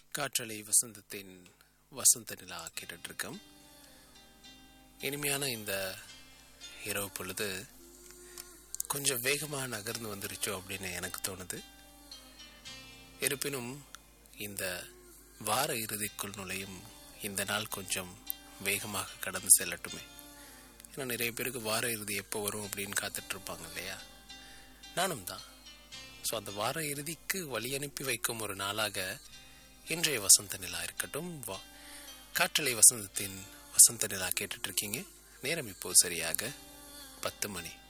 காற்றலை வசந்தத்தின் வசந்த நிலா கேட்டுட்டு இருக்கோம் இனிமையான இந்த இரவு பொழுது கொஞ்சம் வேகமாக நகர்ந்து வந்துருச்சோ அப்படின்னு எனக்கு தோணுது இருப்பினும் இந்த வார இறுதிக்குள் நுழையும் இந்த நாள் கொஞ்சம் வேகமாக கடந்து செல்லட்டுமே ஏன்னா நிறைய பேருக்கு வார இறுதி எப்போ வரும் அப்படின்னு காத்துட்டு இருப்பாங்க இல்லையா நானும் தான் ஸோ அந்த வார இறுதிக்கு வழி அனுப்பி வைக்கும் ஒரு நாளாக இன்றைய வசந்த நிலா இருக்கட்டும் வா காற்றலை வசந்தத்தின் வசந்த நிலா கேட்டுட்டு இருக்கீங்க நேரம் இப்போ சரியாக பத்து மணி